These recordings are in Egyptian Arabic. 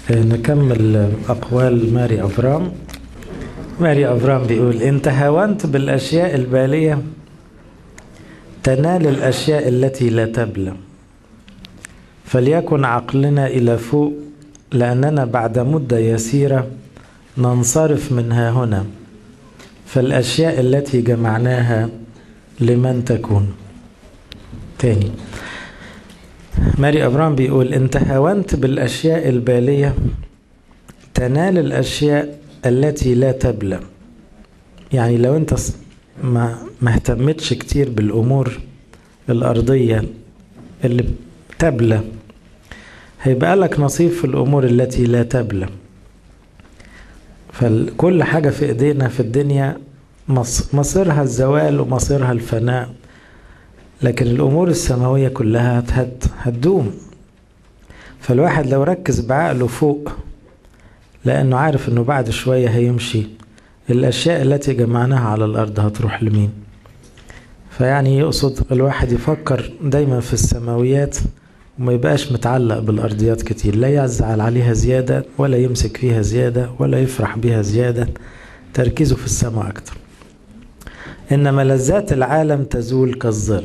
نكمل أقوال ماري أفرام ماري أفرام بيقول إن تهاونت بالأشياء البالية تنال الأشياء التي لا تبلى فليكن عقلنا إلى فوق لأننا بعد مدة يسيرة ننصرف منها هنا فالأشياء التي جمعناها لمن تكون تاني ماري أبرام بيقول إن تهاونت بالأشياء البالية تنال الأشياء التي لا تبلى يعني لو أنت ما ما اهتمتش كتير بالأمور الأرضية اللي تبلى هيبقى لك نصيب في الأمور التي لا تبلى فكل حاجة في إيدينا في الدنيا مصيرها الزوال ومصيرها الفناء لكن الأمور السماوية كلها هتدوم فالواحد لو ركز بعقله فوق لأنه عارف أنه بعد شوية هيمشي الأشياء التي جمعناها على الأرض هتروح لمين فيعني يقصد الواحد يفكر دايما في السماويات وما يبقاش متعلق بالأرضيات كتير لا يزعل عليها زيادة ولا يمسك فيها زيادة ولا يفرح بها زيادة تركيزه في السماء أكتر إن ملذات العالم تزول كالظل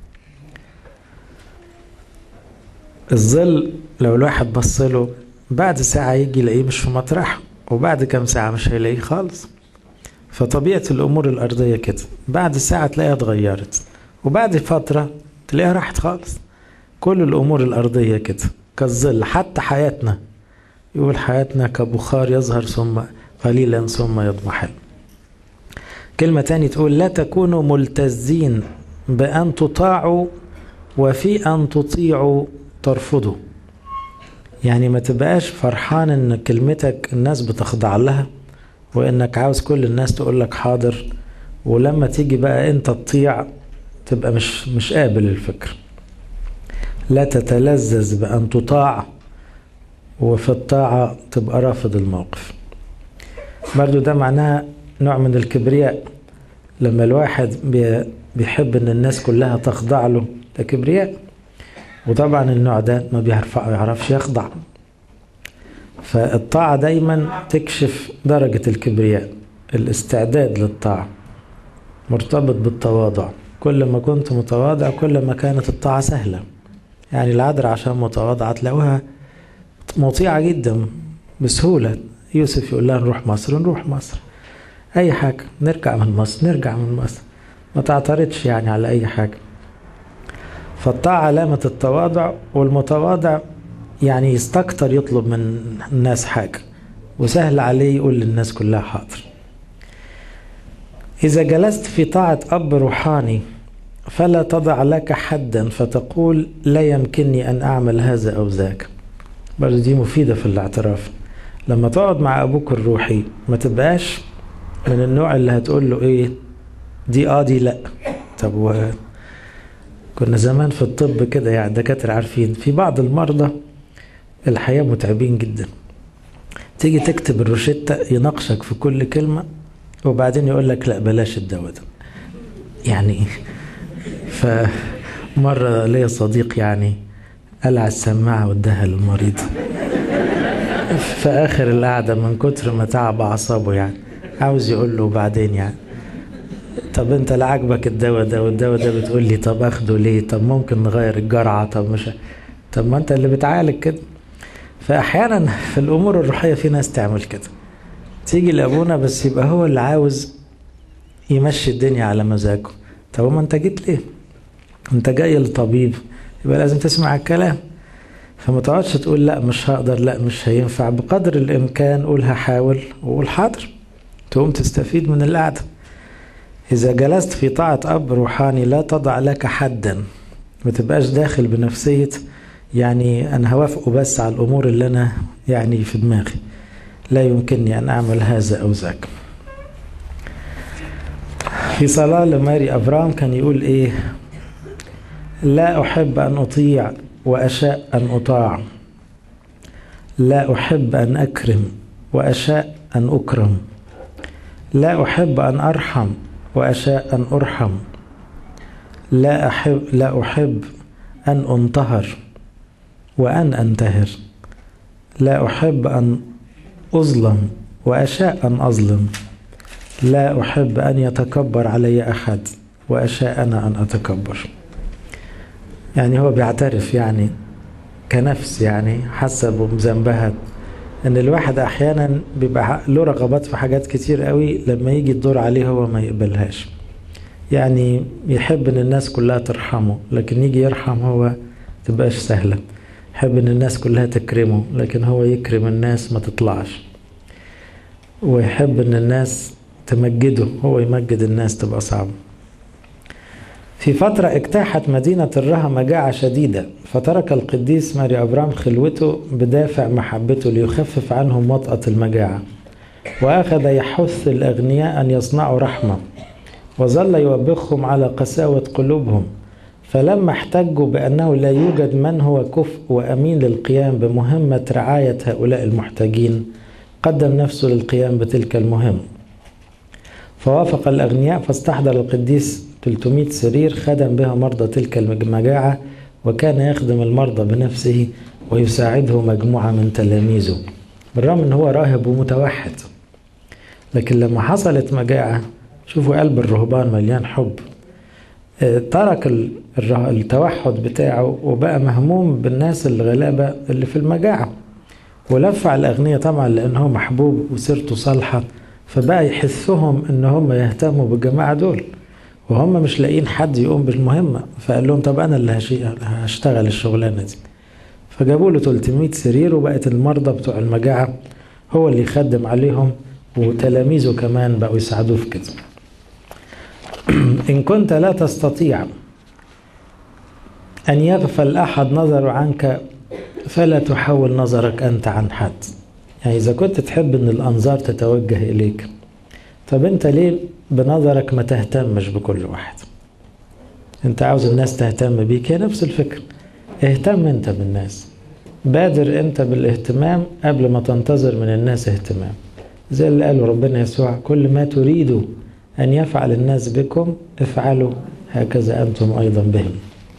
الظل لو الواحد بصله بعد ساعة يجي يلاقيه مش في مطرحه وبعد كام ساعة مش هيلاقيه خالص فطبيعة الأمور الأرضية كده بعد ساعة تلاقيها اتغيرت وبعد فترة تلاقيها راحت خالص كل الأمور الأرضية كده كالظل حتى حياتنا يقول حياتنا كبخار يظهر ثم قليلا ثم يضمحل كلمة تاني تقول لا تكونوا ملتزين بأن تطاعوا وفي أن تطيعوا ترفضوا يعني ما تبقاش فرحان ان كلمتك الناس بتخضع لها وانك عاوز كل الناس تقول لك حاضر ولما تيجي بقى انت تطيع تبقى مش مش قابل الفكر لا تتلذذ بأن تطاع وفي الطاعة تبقى رافض الموقف برضو ده معناها نوع من الكبرياء لما الواحد بيحب ان الناس كلها تخضع له ده كبرياء وطبعا النوع ده ما بيعرفش يخضع فالطاعة دايما تكشف درجة الكبرياء الاستعداد للطاعة مرتبط بالتواضع كل ما كنت متواضع كل ما كانت الطاعة سهلة يعني العذراء عشان متواضعة تلاقوها مطيعة جدا بسهولة يوسف يقول لها نروح مصر نروح مصر أي حاجة نرجع من مصر نرجع من مصر ما تعترضش يعني على أي حاجة فالطاعة علامة التواضع والمتواضع يعني يستكتر يطلب من الناس حاجة وسهل عليه يقول للناس كلها حاضر إذا جلست في طاعة أب روحاني فلا تضع لك حدا فتقول لا يمكنني أن أعمل هذا أو ذاك برضه دي مفيدة في الاعتراف لما تقعد مع أبوك الروحي ما تبقاش من النوع اللي هتقول له إيه دي آه دي لأ طب و كنا زمان في الطب كده يعني الدكاترة عارفين في بعض المرضى الحياة متعبين جدا تيجي تكتب الروشتة يناقشك في كل كلمة وبعدين يقول لك لا بلاش الدواء ده يعني فمرة ليا صديق يعني قلع السماعة واداها للمريض في آخر القعدة من كتر ما تعب أعصابه يعني عاوز يقول له بعدين يعني طب انت لا عاجبك الدواء ده والدواء ده بتقول لي طب اخده ليه طب ممكن نغير الجرعه طب مش طب ما انت اللي بتعالج كده فاحيانا في الامور الروحيه في ناس تعمل كده تيجي لابونا بس يبقى هو اللي عاوز يمشي الدنيا على مزاجه طب ما انت جيت ليه انت جاي لطبيب يبقى لازم تسمع الكلام فما تقعدش تقول لا مش هقدر لا مش هينفع بقدر الامكان قول هحاول وقول حاضر تقوم تستفيد من القعده إذا جلست في طاعة أب روحاني لا تضع لك حدا ما تبقاش داخل بنفسية يعني أنا هوافقه بس على الأمور اللي أنا يعني في دماغي لا يمكنني أن أعمل هذا أو ذاك في صلاة لماري أبرام كان يقول إيه لا أحب أن أطيع وأشاء أن أطاع لا أحب أن أكرم وأشاء أن أكرم لا أحب أن أرحم وأشاء أن أرحم لا أحب لا أحب أن أنتهر وأن أنتهر لا أحب أن أظلم وأشاء أن أظلم لا أحب أن يتكبر علي أحد وأشاء أنا أن أتكبر يعني هو بيعترف يعني كنفس يعني حسب بذنبها ان الواحد احيانا بيبقى له رغبات في حاجات كتير قوي لما يجي الدور عليه هو ما يقبلهاش يعني يحب ان الناس كلها ترحمه لكن يجي يرحم هو تبقاش سهلة يحب ان الناس كلها تكرمه لكن هو يكرم الناس ما تطلعش ويحب ان الناس تمجده هو يمجد الناس تبقى صعبة في فترة اجتاحت مدينة الرها مجاعة شديدة فترك القديس ماري أبرام خلوته بدافع محبته ليخفف عنهم وطأة المجاعة وأخذ يحث الأغنياء أن يصنعوا رحمة وظل يوبخهم على قساوة قلوبهم فلما احتجوا بأنه لا يوجد من هو كفء وأمين للقيام بمهمة رعاية هؤلاء المحتاجين قدم نفسه للقيام بتلك المهمة فوافق الأغنياء فاستحضر القديس 300 سرير خدم بها مرضى تلك المجاعة وكان يخدم المرضى بنفسه ويساعده مجموعة من تلاميذه بالرغم ان هو راهب ومتوحد لكن لما حصلت مجاعة شوفوا قلب الرهبان مليان حب ترك التوحد بتاعه وبقى مهموم بالناس الغلابة اللي في المجاعة ولف على الأغنياء طبعا لأنه محبوب وسيرته صالحة فبقى يحثهم ان هم يهتموا بالجماعة دول وهم مش لاقيين حد يقوم بالمهمة فقال لهم طب أنا اللي هشتغل الشغلانة دي فجابوا له 300 سرير وبقت المرضى بتوع المجاعة هو اللي يخدم عليهم وتلاميذه كمان بقوا يساعدوه في كده إن كنت لا تستطيع أن يغفل أحد نظره عنك فلا تحول نظرك أنت عن حد يعني إذا كنت تحب أن الأنظار تتوجه إليك طب أنت ليه بنظرك ما تهتمش بكل واحد أنت عاوز الناس تهتم بيك هي نفس الفكرة اهتم أنت بالناس بادر أنت بالاهتمام قبل ما تنتظر من الناس اهتمام زي اللي قاله ربنا يسوع كل ما تريدوا أن يفعل الناس بكم افعلوا هكذا أنتم أيضا بهم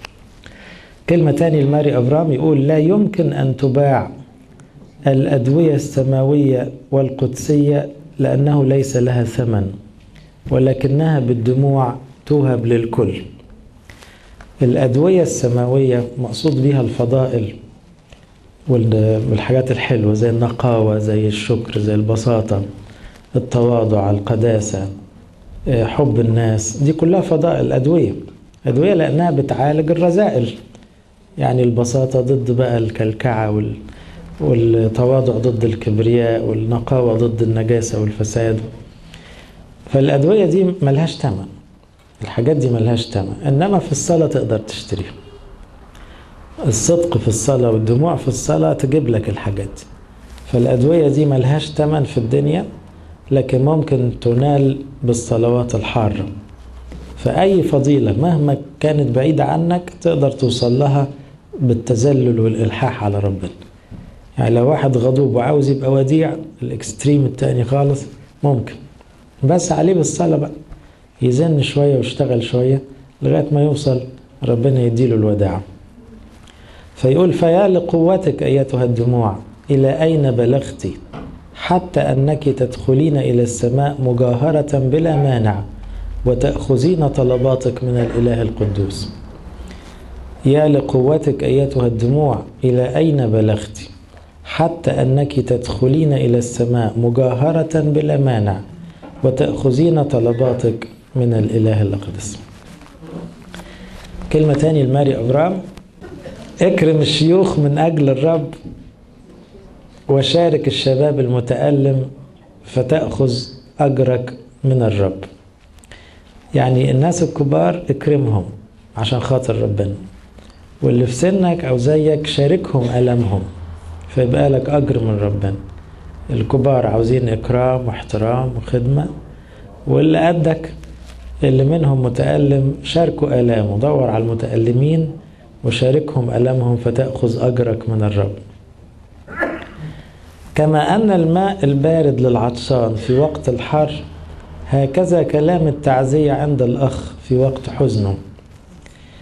كلمة تاني الماري أبرام يقول لا يمكن أن تباع الأدوية السماوية والقدسية لأنه ليس لها ثمن ولكنها بالدموع توهب للكل الأدوية السماوية مقصود بها الفضائل والحاجات الحلوة زي النقاوة زي الشكر زي البساطة التواضع القداسة حب الناس دي كلها فضائل أدوية أدوية لأنها بتعالج الرذائل يعني البساطة ضد بقى الكلكعة وال والتواضع ضد الكبرياء والنقاوة ضد النجاسة والفساد فالأدوية دي ملهاش تمن الحاجات دي ملهاش تمن إنما في الصلاة تقدر تشتريها الصدق في الصلاة والدموع في الصلاة تجيب لك الحاجات فالأدوية دي ملهاش تمن في الدنيا لكن ممكن تنال بالصلوات الحارة فأي فضيلة مهما كانت بعيدة عنك تقدر توصل لها بالتذلل والإلحاح على ربنا يعني لو واحد غضوب وعاوز يبقى وديع الاكستريم التاني خالص ممكن بس عليه بالصلاة بقى يزن شوية ويشتغل شوية لغاية ما يوصل ربنا يديله الوداع فيقول فيا لقوتك أيتها الدموع إلى أين بلغت حتى أنك تدخلين إلى السماء مجاهرة بلا مانع وتأخذين طلباتك من الإله القدوس يا لقوتك أيتها الدموع إلى أين بلغت حتى أنك تدخلين إلى السماء مجاهرة بلا مانع وتأخذين طلباتك من الإله الأقدس كلمة تاني الماري أبرام اكرم الشيوخ من أجل الرب وشارك الشباب المتألم فتأخذ أجرك من الرب يعني الناس الكبار اكرمهم عشان خاطر ربنا واللي في سنك أو زيك شاركهم ألمهم فيبقى لك أجر من ربنا الكبار عاوزين إكرام واحترام وخدمة واللي قدك اللي منهم متألم شاركوا آلامه دور على المتألمين وشاركهم ألمهم فتأخذ أجرك من الرب كما أن الماء البارد للعطشان في وقت الحر هكذا كلام التعزية عند الأخ في وقت حزنه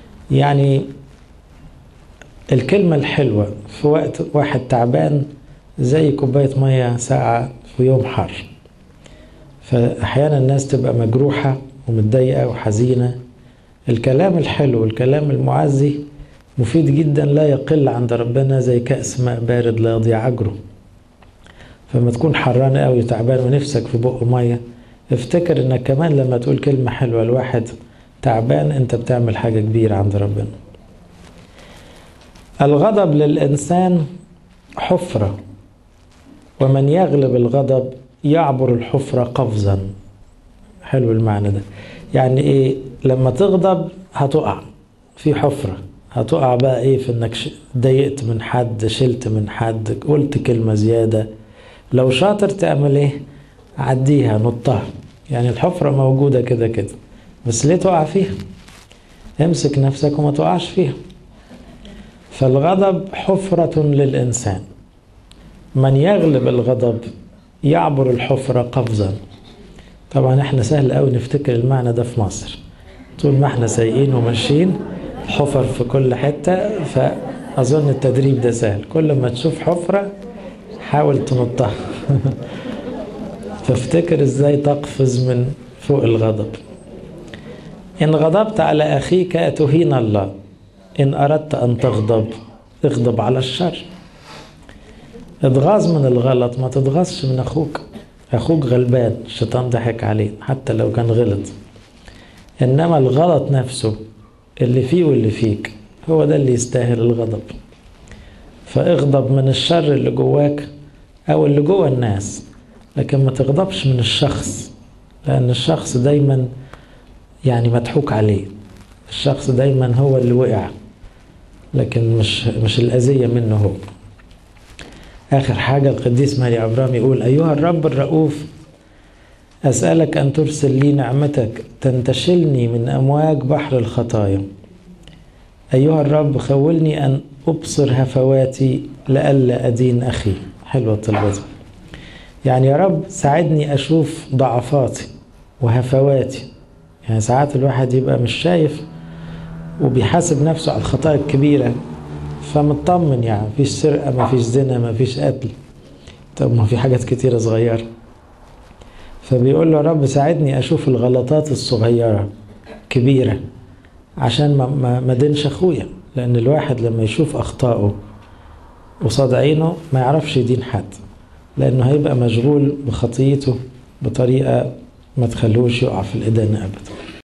يعني الكلمة الحلوة في وقت واحد تعبان زي كوباية مية ساقعة في يوم حر فأحيانا الناس تبقى مجروحة ومتضايقة وحزينة الكلام الحلو والكلام المعزي مفيد جدا لا يقل عند ربنا زي كأس ماء بارد لا يضيع أجره فما تكون حران قوي وتعبان ونفسك في بق ميه افتكر انك كمان لما تقول كلمة حلوة لواحد تعبان انت بتعمل حاجة كبيرة عند ربنا الغضب للإنسان حفرة ومن يغلب الغضب يعبر الحفرة قفزا حلو المعنى ده يعني ايه لما تغضب هتقع في حفرة هتقع بقى ايه في انك ضايقت من حد شلت من حد قلت كلمة زيادة لو شاطر تعمل ايه عديها نطها يعني الحفرة موجودة كده كده بس ليه تقع فيها امسك نفسك وما تقعش فيها فالغضب حفرة للإنسان من يغلب الغضب يعبر الحفرة قفزا طبعا احنا سهل قوي نفتكر المعنى ده في مصر طول ما احنا سايقين وماشيين حفر في كل حتة فأظن التدريب ده سهل كل ما تشوف حفرة حاول تنطها فافتكر ازاي تقفز من فوق الغضب إن غضبت على أخيك تهين الله إن أردت أن تغضب اغضب على الشر اتغاظ من الغلط ما تتغاظش من أخوك أخوك غلبان الشيطان ضحك عليه حتى لو كان غلط إنما الغلط نفسه اللي فيه واللي فيك هو ده اللي يستاهل الغضب فاغضب من الشر اللي جواك أو اللي جوا الناس لكن ما تغضبش من الشخص لأن الشخص دايما يعني مضحوك عليه الشخص دايما هو اللي وقع لكن مش مش الأذية منه هو آخر حاجة القديس ماري عبرام يقول أيها الرب الرؤوف أسألك أن ترسل لي نعمتك تنتشلني من أمواج بحر الخطايا أيها الرب خولني أن أبصر هفواتي لئلا أدين أخي حلوة طلبتي يعني يا رب ساعدني أشوف ضعفاتي وهفواتي يعني ساعات الواحد يبقى مش شايف وبيحاسب نفسه على الخطايا الكبيرة فمطمن يعني مفيش سرقة مفيش زنا مفيش قتل طب ما في حاجات كتيرة صغيرة فبيقول له يا رب ساعدني أشوف الغلطات الصغيرة كبيرة عشان ما ما دينش أخويا لأن الواحد لما يشوف أخطائه قصاد عينه ما يعرفش يدين حد لأنه هيبقى مشغول بخطيته بطريقة ما تخلوش يقع في الإدانة أبدا